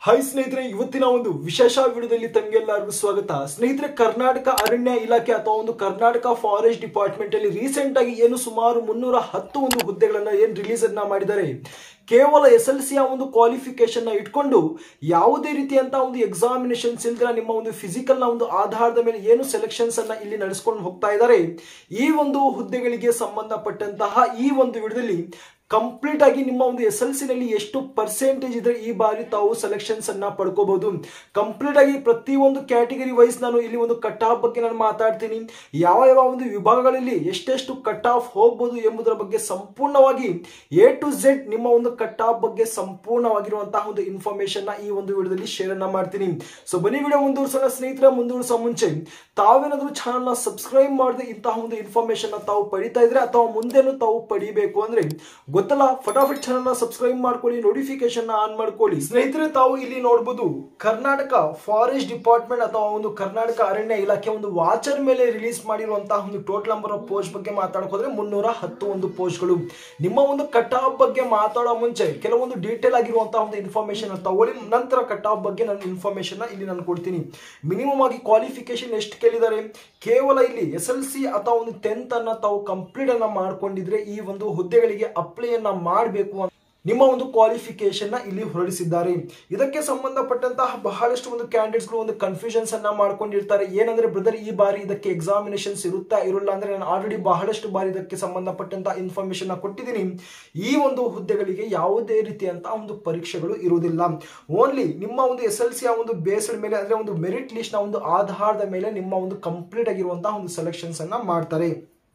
hi ಸ್ನೇಹಿತರೆ ಇವತ್ತಿನ ಒಂದು ವಿಶೇಷ ವಿಡಿಯೋದಲ್ಲಿ ತಮಗೆಲ್ಲರಿಗೂ ಸ್ವಾಗತ ಸ್ನೇಹಿತರೆ ಕರ್ನಾಟಕ ಅರಣ್ಯ ಇಲಾಖೆ ಅಥವಾ ಒಂದು ಕರ್ನಾಟಕ ಫಾರೆಸ್ಟ್ ಡಿಪಾರ್ಟ್ಮೆಂಟ್ ಅಲ್ಲಿ ರೀಸೆಂಟ್ ಆಗಿ ಏನು ಸುಮಾರು ಮುನ್ನೂರ ಹತ್ತು ಒಂದು ಹುದ್ದೆಗಳನ್ನ ಏನ್ ರಿಲೀಸ್ ಅನ್ನ ಮಾಡಿದ್ದಾರೆ ಕೇವಲ ಎಸ್ ಎಲ್ ಸಿಯ ಒಂದು ಕ್ವಾಲಿಫಿಕೇಶನ್ ನ ಇಟ್ಕೊಂಡು ಯಾವುದೇ ರೀತಿಯಂತ ಒಂದು ಎಕ್ಸಾಮಿನೇಷನ್ಸ್ ಇಲ್ದಿರ ನಿಮ್ಮ ಒಂದು ಫಿಸಿಕಲ್ ನ ಒಂದು ಆಧಾರದ ಮೇಲೆ ಏನು ಸೆಲೆಕ್ಷನ್ಸ್ ಅನ್ನ ಇಲ್ಲಿ ನಡೆಸ್ಕೊಂಡು ಹೋಗ್ತಾ ಇದ್ದಾರೆ ಈ ಒಂದು ಹುದ್ದೆಗಳಿಗೆ ಸಂಬಂಧಪಟ್ಟಂತಹ ಈ ಒಂದು ವಿಡಿಯೋದಲ್ಲಿ ಕಂಪ್ಲೀಟ್ ಆಗಿ ನಿಮ್ಮ ಒಂದು ಎಸ್ ಎಲ್ ಸಿ ನಲ್ಲಿ ಎಷ್ಟು ಪರ್ಸೆಂಟೇಜ್ ಇದ್ರೆ ಈ ಬಾರಿ ತಾವು ಸೆಲೆಕ್ಷನ್ಸ್ ಅನ್ನ ಪಡ್ಕೋಬಹುದು ಕಂಪ್ಲೀಟ್ ಆಗಿ ಪ್ರತಿ ಒಂದು ಕ್ಯಾಟಗರಿ ವೈಸ್ ನಾನು ಇಲ್ಲಿ ಒಂದು ಕಟ್ ಆಫ್ ಬಗ್ಗೆ ನಾನು ಮಾತಾಡ್ತೀನಿ ಯಾವ ಯಾವ ಒಂದು ವಿಭಾಗಗಳಲ್ಲಿ ಎಷ್ಟೆಷ್ಟು ಕಟ್ ಆಫ್ ಹೋಗ್ಬೋದು ಎಂಬುದರ ಬಗ್ಗೆ ಸಂಪೂರ್ಣವಾಗಿ ಎ ಟು ಝೆಡ್ ನಿಮ್ಮ ಒಂದು ಕಟ್ ಆಫ್ ಬಗ್ಗೆ ಸಂಪೂರ್ಣವಾಗಿರುವಂತಹ ಒಂದು ಇನ್ಫಾರ್ಮೇಶನ್ ನ ಈ ಒಂದು ವಿಡಿಯೋದಲ್ಲಿ ಶೇರ್ ಅನ್ನ ಮಾಡ್ತೀನಿ ಸೊ ಬನ್ನಿ ವಿಡಿಯೋ ಮುಂದುವರ್ಸೋಣ ಸ್ನೇಹಿತರೆ ಮುಂದುವರ್ಸೋ ಮುಂಚೆ ತಾವೇನಾದ್ರೂ ಚಾನಲ್ ನ ಸಬ್ಸ್ಕ್ರೈಬ್ ಮಾಡದೆ ಇಂತಹ ಒಂದು ಇನ್ಫಾರ್ಮೇಶನ್ ತಾವು ಪಡಿತಾ ಇದ್ರೆ ಅಥವಾ ಮುಂದೆನೂ ತಾವು ಪಡಿಬೇಕು ಅಂದ್ರೆ ಗೊತ್ತಲ್ಲ ಫಟಾಫಟ್ ಚಾನಲ್ ನ ಸಬ್ಸ್ಕ್ರೈಬ್ ಮಾಡ್ಕೊಳ್ಳಿ ನೋಟಿಫಿಕೇಶನ್ ಆನ್ ಮಾಡ್ಕೊಳ್ಳಿ ಸ್ನೇಹಿತರೆ ತಾವು ಇಲ್ಲಿ ನೋಡಬಹುದು ಕರ್ನಾಟಕ ಫಾರೆಸ್ಟ್ ಡಿಪಾರ್ಟ್ಮೆಂಟ್ ಅಥವಾ ಒಂದು ಕರ್ನಾಟಕ ಅರಣ್ಯ ಇಲಾಖೆ ಒಂದು ವಾಚರ್ ಮೇಲೆ ರಿಲೀಸ್ ಮಾಡಿರುವಂತಹ ಒಂದು ಟೋಟಲ್ ನಂಬರ್ ಆಫ್ ಪೋಸ್ಟ್ ಬಗ್ಗೆ ಮಾತಾಡಕ್ ಹೋದ್ರೆ ಮುನ್ನೂರ ಹತ್ತು ಒಂದು ಪೋಸ್ಟ್ಗಳು ನಿಮ್ಮ ಒಂದು ಕಟ್ ಆಫ್ ಬಗ್ಗೆ ಮಾತಾಡೋ ಮುಂಚೆ ಕೆಲವೊಂದು ಡೀಟೇಲ್ ಆಗಿರುವಂತಹ ಒಂದು ಇನ್ಫಾರ್ಮೇಶನ್ ತಗೊಳ್ಳಿ ನಂತರ ಕಟ್ ಆಫ್ ಬಗ್ಗೆ ನಾನು ಇನ್ಫಾರ್ಮೇಶನ್ ಇಲ್ಲಿ ನಾನು ಕೊಡ್ತೀನಿ ಮಿನಿಮಮ್ ಆಗಿ ಕ್ವಾಲಿಫಿಕೇಶನ್ ಎಷ್ಟು ಕೇಳಿದ್ದಾರೆ ಕೇವಲ ಇಲ್ಲಿ ಎಸ್ ಎಲ್ ಸಿ ಅಥವಾ ಒಂದು ಟೆಂತ್ ಅನ್ನ ತಾವು ಕಂಪ್ಲೀಟ್ ಅನ್ನ ಮಾಡ್ಕೊಂಡಿದ್ರೆ ಈ ಒಂದು ಹುದ್ದೆಗಳಿಗೆ ಅಪ್ಲೈ ಅನ್ನ ಮಾಡಬೇಕು ಅಂತ ನಿಮ್ಮ ಒಂದು ಕ್ವಾಲಿಫಿಕೇಶನ್ ನ ಇಲ್ಲಿ ಹೊರಡಿಸಿದ್ದಾರೆ ಇದಕ್ಕೆ ಸಂಬಂಧಪಟ್ಟಂತಹ ಬಹಳಷ್ಟು ಒಂದು ಕ್ಯಾಂಡಿಡೇಟ್ಸ್ಗಳು ಒಂದು ಕನ್ಫ್ಯೂಷನ್ಸ್ ಅನ್ನ ಮಾಡ್ಕೊಂಡಿರ್ತಾರೆ ಏನಂದ್ರೆ ಬ್ರದರ್ ಈ ಬಾರಿ ಇದಕ್ಕೆ ಎಕ್ಸಾಮಿನೇಷನ್ಸ್ ಇರುತ್ತಾ ಇರಲ್ಲ ಅಂದ್ರೆ ನಾನು ಆಲ್ರೆಡಿ ಬಹಳಷ್ಟು ಬಾರಿ ಇದಕ್ಕೆ ಸಂಬಂಧಪಟ್ಟಂತಹ ಇನ್ಫಾರ್ಮೇಶನ್ ಕೊಟ್ಟಿದ್ದೀನಿ ಈ ಒಂದು ಹುದ್ದೆಗಳಿಗೆ ಯಾವುದೇ ರೀತಿಯಂತಹ ಒಂದು ಪರೀಕ್ಷೆಗಳು ಇರುವುದಿಲ್ಲ ಓನ್ಲಿ ನಿಮ್ಮ ಒಂದು ಎಸ್ ಎಲ್ ಸಿ ಒಂದು ಬೇಸ್ಡ್ ಮೇಲೆ ಅಂದ್ರೆ ಒಂದು ಮೆರಿಟ್ ಲಿಸ್ಟ್ ನ ಒಂದು ಆಧಾರದ ಮೇಲೆ ನಿಮ್ಮ ಒಂದು ಕಂಪ್ಲೀಟ್ ಆಗಿರುವಂತಹ ಒಂದು ಸೆಲೆಕ್ಷನ್ಸ್ ಅನ್ನ ಮಾಡ್ತಾರೆ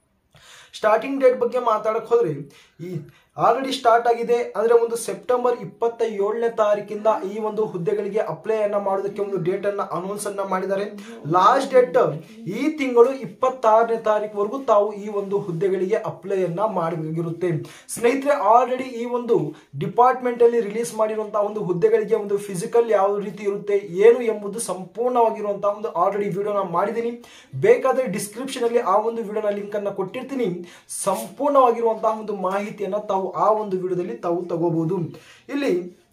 ಸ್ಟಾರ್ಟಿಂಗ್ ಡೇಟ್ ಬಗ್ಗೆ ಮಾತಾಡಕ್ ಹೋದ್ರೆ ಈ ಆಲ್ರೆಡಿ ಸ್ಟಾರ್ಟ್ ಆಗಿದೆ ಅಂದ್ರೆ ಒಂದು ಸೆಪ್ಟೆಂಬರ್ ಇಪ್ಪತ್ತ ಏಳನೇ ತಾರೀಕಿಂದ ಈ ಒಂದು ಹುದ್ದೆಗಳಿಗೆ ಅಪ್ಲೈ ಅನ್ನ ಮಾಡೋದಕ್ಕೆ ಒಂದು ಡೇಟ್ ಅನ್ನ ಅನೌನ್ಸ್ ಅನ್ನ ಮಾಡಿದ್ದಾರೆ ಲಾಸ್ಟ್ ಡೇಟ್ ಈ ತಿಂಗಳು ಇಪ್ಪತ್ತಾರನೇ ತಾರೀಕುವರೆಗೂ ತಾವು ಈ ಒಂದು ಹುದ್ದೆಗಳಿಗೆ ಅಪ್ಲೈ ಅನ್ನ ಮಾಡಬೇಕಾಗಿರುತ್ತೆ ಸ್ನೇಹಿತರೆ ಆಲ್ರೆಡಿ ಈ ಒಂದು ಡಿಪಾರ್ಟ್ಮೆಂಟ್ ಅಲ್ಲಿ ರಿಲೀಸ್ ಮಾಡಿರುವಂತಹ ಒಂದು ಹುದ್ದೆಗಳಿಗೆ ಒಂದು ಫಿಸಿಕಲ್ ಯಾವ ರೀತಿ ಇರುತ್ತೆ ಏನು ಎಂಬುದು ಸಂಪೂರ್ಣವಾಗಿರುವಂತಹ ಒಂದು ಆಲ್ರೆಡಿ ವಿಡಿಯೋ ನಾನು ಮಾಡಿದ್ದೀನಿ ಬೇಕಾದ್ರೆ ಡಿಸ್ಕ್ರಿಪ್ಷನ್ ಅಲ್ಲಿ ಆ ಒಂದು ವಿಡಿಯೋನ ಲಿಂಕ್ ಅನ್ನ ಕೊಟ್ಟಿರ್ತೀನಿ ಸಂಪೂರ್ಣವಾಗಿರುವಂತಹ ಒಂದು ಮಾಹಿತಿಯನ್ನ ತಾವು ಆ ಒಂದು ವಿಡಿಯೋದಲ್ಲಿ ತಾವು ತಗೋಬಹುದು ಇಲ್ಲಿ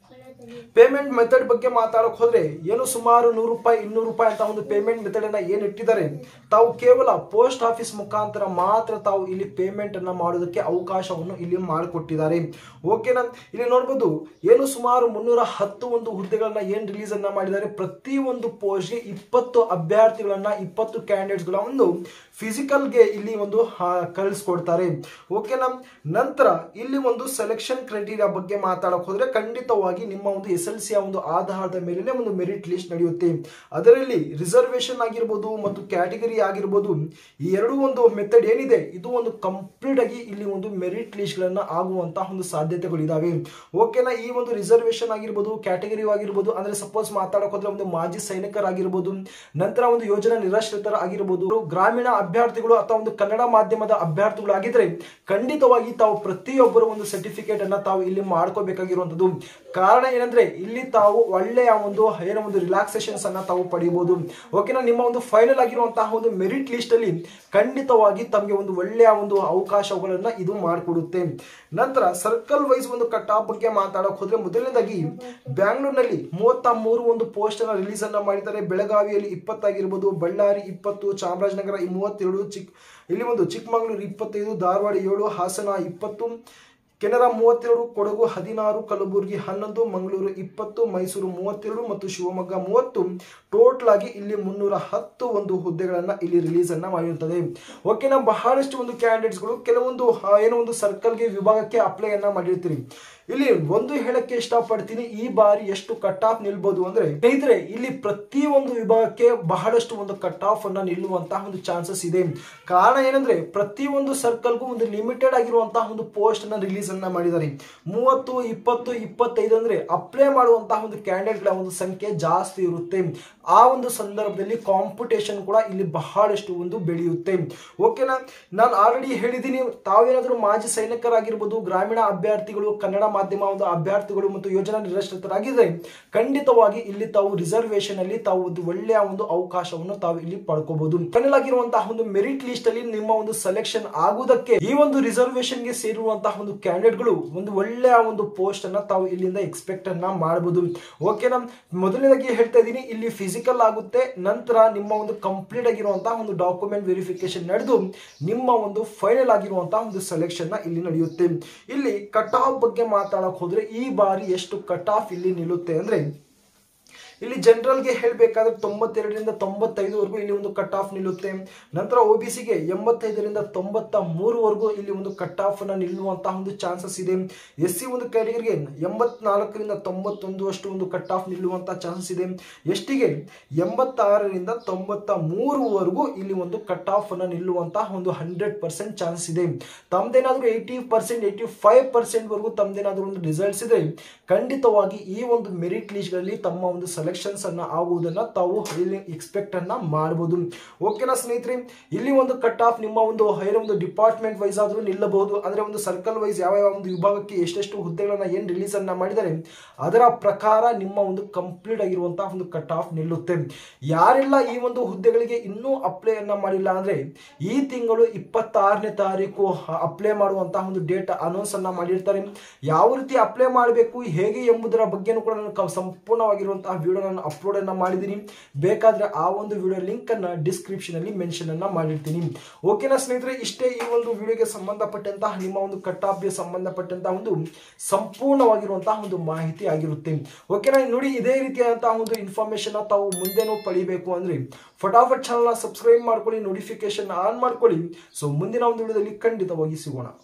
ಪೇಮೆಂಟ್ ಮೆಥಡ್ ಬಗ್ಗೆ ಮಾತಾಡಕ್ ಹೋದ್ರೆ ಏನು ಸುಮಾರು ನೂರು ರೂಪಾಯಿ ಇನ್ನೂರು ರೂಪಾಯಿ ಅಂತ ಒಂದು ಪೇಮೆಂಟ್ ಮೆಥಡ್ ಅನ್ನ ಏನ್ ಇಟ್ಟಿದ್ದಾರೆ ತಾವು ಕೇವಲ ಪೋಸ್ಟ್ ಆಫೀಸ್ ಮುಖಾಂತರ ಮಾತ್ರ ತಾವು ಇಲ್ಲಿ ಪೇಮೆಂಟ್ ಅನ್ನ ಮಾಡೋದಕ್ಕೆ ಅವಕಾಶವನ್ನು ಇಲ್ಲಿ ಮಾಡಿಕೊಟ್ಟಿದ್ದಾರೆ ಓಕೆನಾ ಇಲ್ಲಿ ನೋಡ್ಬೋದು ಏನು ಸುಮಾರು ಮುನ್ನೂರ ಹತ್ತು ಒಂದು ಹುದ್ದೆಗಳನ್ನ ಏನ್ ರಿಲೀಸ್ ಅನ್ನ ಮಾಡಿದ್ದಾರೆ ಪ್ರತಿ ಒಂದು ಪೋಸ್ಟ್ಗೆ ಇಪ್ಪತ್ತು ಅಭ್ಯರ್ಥಿಗಳನ್ನ ಇಪ್ಪತ್ತು ಕ್ಯಾಂಡಿಡೇಟ್ಸ್ಗಳ ಒಂದು ಫಿಸಿಕಲ್ಗೆ ಇಲ್ಲಿ ಒಂದು ಕಳಿಸ್ಕೊಡ್ತಾರೆ ಓಕೆನಾ ನಂತರ ಇಲ್ಲಿ ಒಂದು ಸೆಲೆಕ್ಷನ್ ಕ್ರೈಟೀರಿಯಾ ಬಗ್ಗೆ ಮಾತಾಡಕ್ ಹೋದ್ರೆ ಖಂಡಿತವಾಗಿ ನಿಮ್ಮ ಒಂದು ಎಸ್ ಎಲ್ ಸಿಯ ಒಂದು ಆಧಾರದ ಮೇಲೆ ಒಂದು ಮೆರಿಟ್ ಲಿಸ್ಟ್ ನಡೆಯುತ್ತೆ ಅದರಲ್ಲಿ ರಿಸರ್ವೇಶನ್ ಆಗಿರ್ಬೋದು ಮತ್ತು ಕ್ಯಾಟಗರಿ ಆಗಿರ್ಬೋದು ಈ ಎರಡು ಒಂದು ಮೆಥಡ್ ಏನಿದೆ ಇದು ಒಂದು ಕಂಪ್ಲೀಟ್ ಆಗಿ ಇಲ್ಲಿ ಒಂದು ಮೆರಿಟ್ ಲಿಸ್ಟ್ ಗಳನ್ನ ಆಗುವಂತಹ ಒಂದು ಸಾಧ್ಯತೆಗಳಿದಾವೆ ಓಕೆನಾ ಈ ಒಂದು ರಿಸರ್ವೇಶನ್ ಆಗಿರ್ಬೋದು ಕ್ಯಾಟಗರಿ ಆಗಿರ್ಬೋದು ಅಂದ್ರೆ ಸಪೋಸ್ ಮಾತಾಡಕ್ ಹೋದ್ರೆ ಒಂದು ಮಾಜಿ ಸೈನಿಕರಾಗಿರ್ಬೋದು ನಂತರ ಒಂದು ಯೋಜನಾ ನಿರಾಶ್ರಿತರ ಆಗಿರ್ಬೋದು ಗ್ರಾಮೀಣ ಅಭ್ಯರ್ಥಿಗಳು ಅಥವಾ ಒಂದು ಕನ್ನಡ ಮಾಧ್ಯಮದ ಅಭ್ಯರ್ಥಿಗಳು ಆಗಿದ್ರೆ ಖಂಡಿತವಾಗಿ ತಾವು ಪ್ರತಿಯೊಬ್ಬರು ಒಂದು ಸರ್ಟಿಫಿಕೇಟ್ ಅನ್ನ ತಾವು ಇಲ್ಲಿ ಮಾಡ್ಕೋಬೇಕಾಗಿರುವಂತದ್ದು ಕಾರಣ ಏನಂದ್ರೆ ಇಲ್ಲಿ ತಾವು ಒಳ್ಳೆಯ ಒಂದು ಏನೋ ಒಂದು ರಿಲ್ಯಾಕ್ಸೇಷನ್ಸ್ ಅನ್ನ ತಾವು ಪಡೆಯಬಹುದು ಓಕೆನಾ ನಿಮ್ಮ ಒಂದು ಫೈನಲ್ ಆಗಿರುವಂತಹ ಒಂದು ಮೆರಿಟ್ ಲಿಸ್ಟ್ ಅಲ್ಲಿ ಖಂಡಿತವಾಗಿ ತಮಗೆ ಒಂದು ಒಳ್ಳೆಯ ಒಂದು ಅವಕಾಶಗಳನ್ನ ಇದು ಮಾಡಿಕೊಡುತ್ತೆ ನಂತರ ಸರ್ಕಲ್ ವೈಸ್ ಒಂದು ಕಟ್ ಆಫ್ ಬಗ್ಗೆ ಮಾತಾಡಕ್ ಹೋದ್ರೆ ಮೊದಲನೇದಾಗಿ ಬ್ಯಾಂಗ್ಳೂರ್ನಲ್ಲಿ ಮೂವತ್ತ ಮೂರು ಒಂದು ಪೋಸ್ಟ್ ಅನ್ನ ರಿಲೀಸ್ ಅನ್ನ ಮಾಡಿದ್ದಾರೆ ಬೆಳಗಾವಿಯಲ್ಲಿ ಇಪ್ಪತ್ತಾಗಿರ್ಬೋದು ಬಳ್ಳಾರಿ ಇಪ್ಪತ್ತು ಚಾಮರಾಜನಗರ ಈ ಮೂವತ್ತೆರಡು ಚಿಕ್ ಇಲ್ಲಿ ಒಂದು ಚಿಕ್ಕಮಗಳೂರು ಇಪ್ಪತ್ತೈದು ಧಾರವಾಡ ಏಳು ಹಾಸನ ಇಪ್ಪತ್ತು ಕೆನರಾ ಮೂವತ್ತೆರಡು ಕೊಡಗು ಹದಿನಾರು ಕಲಬುರಗಿ ಹನ್ನೊಂದು ಮಂಗಳೂರು ಇಪ್ಪತ್ತು ಮೈಸೂರು ಮೂವತ್ತೆರಡು ಮತ್ತು ಶಿವಮೊಗ್ಗ ಮೂವತ್ತು ಟೋಟಲ್ ಆಗಿ ಇಲ್ಲಿ ಮುನ್ನೂರ ಹತ್ತು ಒಂದು ಹುದ್ದೆಗಳನ್ನ ಇಲ್ಲಿ ರಿಲೀಸ್ ಅನ್ನ ಮಾಡಿರುತ್ತದೆ ಓಕೆನಾ ಬಹಳಷ್ಟು ಒಂದು ಕ್ಯಾಂಡಿಡೇಟ್ಸ್ಗಳು ಕೆಲವೊಂದು ಏನೋ ಒಂದು ಸರ್ಕಲ್ಗೆ ವಿಭಾಗಕ್ಕೆ ಅಪ್ಲೈ ಅನ್ನ ಮಾಡಿರ್ತೀರಿ ಇಲ್ಲಿ ಒಂದು ಹೇಳಕ್ಕೆ ಇಷ್ಟಪಡ್ತೀನಿ ಈ ಬಾರಿ ಎಷ್ಟು ಕಟ್ ಆಫ್ ನಿಲ್ಬಹುದು ಅಂದ್ರೆ ಸ್ನೇಹಿತರೆ ಇಲ್ಲಿ ಪ್ರತಿ ಒಂದು ವಿಭಾಗಕ್ಕೆ ಬಹಳಷ್ಟು ಒಂದು ಕಟ್ ಆಫ್ ಅನ್ನ ನಿಲ್ಲುವಂತಹ ಒಂದು ಚಾನ್ಸಸ್ ಇದೆ ಕಾರಣ ಏನಂದ್ರೆ ಪ್ರತಿ ಒಂದು ಸರ್ಕಲ್ಗೂ ಒಂದು ಲಿಮಿಟೆಡ್ ಆಗಿರುವಂತಹ ಒಂದು ಪೋಸ್ಟ್ ಅನ್ನ ರಿಲೀಸ್ ಅನ್ನ ಮಾಡಿದ್ದಾರೆ ಮೂವತ್ತು ಇಪ್ಪತ್ತು ಇಪ್ಪತ್ತೈದು ಅಂದ್ರೆ ಅಪ್ಲೈ ಮಾಡುವಂತಹ ಒಂದು ಕ್ಯಾಂಡಿಡೇಟ್ಗಳ ಒಂದು ಸಂಖ್ಯೆ ಜಾಸ್ತಿ ಇರುತ್ತೆ ಆ ಒಂದು ಸಂದರ್ಭದಲ್ಲಿ ಕಾಂಪಿಟೇಷನ್ ಕೂಡ ಇಲ್ಲಿ ಬಹಳಷ್ಟು ಒಂದು ಬೆಳೆಯುತ್ತೆ ಓಕೆನಾ ನಾನು ಆಲ್ರೆಡಿ ಹೇಳಿದ್ದೀನಿ ತಾವೇನಾದ್ರೂ ಮಾಜಿ ಸೈನಿಕರಾಗಿರ್ಬೋದು ಗ್ರಾಮೀಣ ಅಭ್ಯರ್ಥಿಗಳು ಕನ್ನಡ ಮಾಧ್ಯಮ ಒಂದು ಅಭ್ಯರ್ಥಿಗಳು ಮತ್ತು ಯೋಜನಾ ನಿರಕ್ಷತರಾಗಿದ್ರೆ ಖಂಡಿತವಾಗಿ ಇಲ್ಲಿ ತಾವು ರಿಸರ್ವೇಶನ್ ಅಲ್ಲಿ ತಾವು ಒಂದು ಒಳ್ಳೆಯ ಒಂದು ಅವಕಾಶವನ್ನು ತಾವು ಇಲ್ಲಿ ಪಡ್ಕೋಬಹುದು ಫೈನಲ್ ಆಗಿರುವಂತಹ ಒಂದು ಮೆರಿಟ್ ಲಿಸ್ಟ್ ಅಲ್ಲಿ ನಿಮ್ಮ ಒಂದು ಸೆಲೆಕ್ಷನ್ ಆಗುವುದಕ್ಕೆ ಈ ಒಂದು ರಿಸರ್ವೇಶನ್ ಗೆ ಸೇರಿರುವಂತಹ ಒಂದು ಕ್ಯಾಂಡಿಡೇಟ್ ಗಳು ಒಂದು ಒಳ್ಳೆಯ ಒಂದು ಪೋಸ್ಟ್ ಅನ್ನ ತಾವು ಇಲ್ಲಿಂದ ಎಕ್ಸ್ಪೆಕ್ಟ್ ಅನ್ನ ಮಾಡಬಹುದು ಓಕೆನಾ ಮೊದಲನೇದಾಗಿ ಹೇಳ್ತಾ ಇದ್ದೀನಿ ಇಲ್ಲಿ ಫಿಸಿಕಲ್ ಆಗುತ್ತೆ ನಂತರ ನಿಮ್ಮ ಒಂದು ಕಂಪ್ಲೀಟ್ ಆಗಿರುವಂತಹ ಒಂದು ಡಾಕ್ಯುಮೆಂಟ್ ವೆರಿಫಿಕೇಶನ್ ನಡೆದು ನಿಮ್ಮ ಒಂದು ಫೈನಲ್ ಆಗಿರುವಂತಹ ಒಂದು ಸೆಲೆಕ್ಷನ್ ನ ಇಲ್ಲಿ ನಡೆಯುತ್ತೆ ಇಲ್ಲಿ ಕಟ್ ಆಫ್ ಬಗ್ಗೆ ಮಾತಾಡಕ್ ಹೋದ್ರೆ ಈ ಬಾರಿ ಎಷ್ಟು ಕಟ್ ಆಫ್ ಇಲ್ಲಿ ನಿಲ್ಲುತ್ತೆ ಅಂದ್ರೆ ಇಲ್ಲಿ ಜನರಲ್ಗೆ ಹೇಳಬೇಕಾದ್ರೆ ತೊಂಬತ್ತೆರಡರಿಂದ ತೊಂಬತ್ತೈದುವರೆಗೂ ಇಲ್ಲಿ ಒಂದು ಕಟ್ ಆಫ್ ನಿಲ್ಲುತ್ತೆ ನಂತರ ಒ ಬಿ ಸಿಗೆ ಎಂಬತ್ತೈದರಿಂದ ತೊಂಬತ್ತ ಮೂರುವರೆಗೂ ಇಲ್ಲಿ ಒಂದು ಕಟ್ ಆಫ್ ನ ನಿಲ್ಲುವಂತಹ ಒಂದು ಚಾನ್ಸಸ್ ಇದೆ ಎಸ್ ಸಿ ಒಂದು ಕ್ಯಾಟಗರಿಗೆ ಎಂಬತ್ನಾಲ್ಕರಿಂದ ತೊಂಬತ್ತೊಂದು ಅಷ್ಟು ಒಂದು ಕಟ್ ಆಫ್ ನಿಲ್ಲುವಂತಹ ಚಾನ್ಸಸ್ ಇದೆ ಎಸ್ ಟಿಗೆ ಎಂಬತ್ತಾರರಿಂದ ತೊಂಬತ್ತ ಮೂರುವರೆಗೂ ಇಲ್ಲಿ ಒಂದು ಕಟ್ ಆಫ್ ಅನ್ನ ನಿಲ್ಲುವಂತಹ ಒಂದು ಹಂಡ್ರೆಡ್ ಪರ್ಸೆಂಟ್ ಚಾನ್ಸ್ ಇದೆ ತಮ್ದೇನಾದ್ರೂ eighty percent eighty five percent ವರೆಗೂ ತಮ್ದೇನಾದ್ರೂ ಒಂದು ರಿಸಲ್ಟ್ಸ್ ಇದ್ರೆ ಖಂಡಿತವಾಗಿ ಈ ಒಂದು ಮೆರಿಟ್ ಲಿಸ್ಟ್ಗಳಲ್ಲಿ ತಮ್ಮ ಒಂದು ಸೆಲೆಕ್ಷನ್ಸ್ ಅನ್ನ ಆಗುವುದನ್ನ ತಾವು ಇಲ್ಲಿ ಎಕ್ಸ್ಪೆಕ್ಟ್ ಅನ್ನ ಮಾಡಬಹುದು ಓಕೆನಾ ಸ್ನೇಹಿತರೆ ಇಲ್ಲಿ ಒಂದು ಕಟ್ ಆಫ್ ನಿಮ್ಮ ಒಂದು ಹೈರ್ ಒಂದು ಡಿಪಾರ್ಟ್ಮೆಂಟ್ ವೈಸ್ ಆದ್ರೂ ನಿಲ್ಲಬಹುದು ಅಂದ್ರೆ ಒಂದು ಸರ್ಕಲ್ ವೈಸ್ ಯಾವ ಯಾವ ಒಂದು ವಿಭಾಗಕ್ಕೆ ಎಷ್ಟೆಷ್ಟು ಹುದ್ದೆಗಳನ್ನ ಏನ್ ರಿಲೀಸ್ ಅನ್ನ ಮಾಡಿದ್ದಾರೆ ಅದರ ಪ್ರಕಾರ ನಿಮ್ಮ ಒಂದು ಕಂಪ್ಲೀಟ್ ಆಗಿರುವಂತಹ ಒಂದು ಕಟ್ ಆಫ್ ನಿಲ್ಲುತ್ತೆ ಯಾರೆಲ್ಲ ಈ ಒಂದು ಹುದ್ದೆಗಳಿಗೆ ಇನ್ನೂ ಅಪ್ಲೈ ಅನ್ನ ಮಾಡಿಲ್ಲ ಅಂದ್ರೆ ಈ ತಿಂಗಳು ಇಪ್ಪತ್ತಾರನೇ ತಾರೀಕು ಅಪ್ಲೈ ಮಾಡುವಂತಹ ಒಂದು ಡೇಟ್ ಅನೌನ್ಸ್ ಅನ್ನ ಮಾಡಿರ್ತಾರೆ ಯಾವ ರೀತಿ ಅಪ್ಲೈ ಮಾಡಬೇಕು ಹೇಗೆ ಎಂಬುದರ ಬಗ್ಗೆನೂ ಕೂಡ ನಾನು ಕ- ಸಂಪೂರ್ಣವಾಗಿರುವಂತಹ ವಿಡಿಯೋ ನಾನು ಅಪ್ಲೋಡ್ ಅನ್ನ ಮಾಡಿದ್ದೀನಿ ಬೇಕಾದ್ರೆ ಆ ಒಂದು ವಿಡಿಯೋ ಲಿಂಕ್ ಅನ್ನ ಡಿಸ್ಕ್ರಿಪ್ಷನ್ ಅಲ್ಲಿ ಮೆನ್ಷನ್ ಅನ್ನ ಮಾಡಿರ್ತೀನಿ ಓಕೆನಾ ಸ್ನೇಹಿತರೆ ಇಷ್ಟೇ ಈ ಒಂದು ವಿಡಿಯೋಗೆ ಸಂಬಂಧಪಟ್ಟಂತಹ ನಿಮ್ಮ ಒಂದು ಕಟ್ ಆಫ್ಗೆ ಸಂಬಂಧಪಟ್ಟಂತಹ ಒಂದು ಸಂಪೂರ್ಣವಾಗಿರುವಂತಹ ಒಂದು ಮಾಹಿತಿ ಆಗಿರುತ್ತೆ ಓಕೆನಾ ನೋಡಿ ಇದೇ ರೀತಿಯಾದಂತಹ ಒಂದು ಇನ್ಫಾರ್ಮೇಶನ್ ತಾವು ಮುಂದೆನೂ ಪಡಿಬೇಕು ಅಂದ್ರೆ ಫಟಾಫಟ್ ಚಾನಲ್ ಸಬ್ಸ್ಕ್ರೈಬ್ ಮಾಡ್ಕೊಳ್ಳಿ ನೋಟಿಫಿಕೇಶನ್ ಆನ್ ಮಾಡ್ಕೊಳ್ಳಿ ಸೊ ಮುಂದಿನ ಒಂದು ವಿಡಿಯೋದಲ್ಲಿ ಖಂಡಿತವಾಗಿ ಸಿಗೋಣ